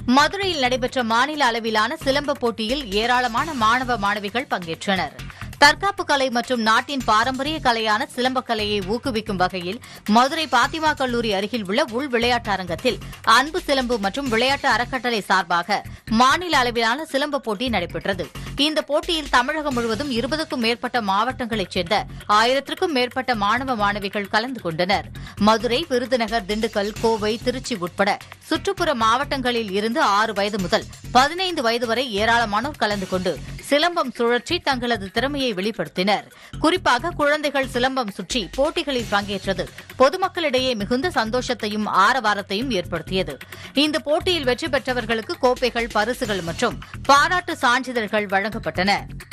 மதுரையில் நடைபெற்ற மாநில அளவிலான சிலம்ப போட்டியில் ஏராளமான மாணவ மாணவிகள் பங்கேற்றனர் தற்காப்பு கலை மற்றும் நாட்டின் பாரம்பரிய கலையான சிலம்பக் கலையை ஊக்குவிக்கும் வகையில் மதுரை பாத்திமா கல்லூரி அருகில் உள்ள உள் விளையாட்டு அரங்கத்தில் அன்பு சிலம்பு மற்றும் விளையாட்டு அறக்கட்டளை சார்பாக மாநில அளவிலான சிலம்ப போட்டி நடைபெற்றது இந்த போட்டியில் தமிழகம் முழுவதும் இருபதுக்கும் மேற்பட்ட மாவட்டங்களைச் சேர்ந்த ஆயிரத்திற்கும் மேற்பட்ட மாணவ மாணவிகள் கலந்து கொண்டனர் மதுரை விருதுநகர் திண்டுக்கல் கோவை திருச்சி உட்பட சுற்றுப்புற மாவட்டங்களில் இருந்து ஆறு வயது முதல் பதினைந்து வயது வரை ஏராளமானோர் கலந்து கொண்டு சிலம்பம் சுழற்றி தங்களது திறமையை வெளிப்படுத்தினர் குறிப்பாக குழந்தைகள் சிலம்பம் சுற்றி போட்டிகளில் பங்கேற்றது பொதுமக்களிடையே மிகுந்த சந்தோஷத்தையும் ஆரவாரத்தையும் ஏற்படுத்தியது இந்த போட்டியில் வெற்றி பெற்றவர்களுக்கு கோப்பைகள் பரிசுகள் மற்றும் பாராட்டு சான்றிதழ்கள் வழங்கப்பட்டன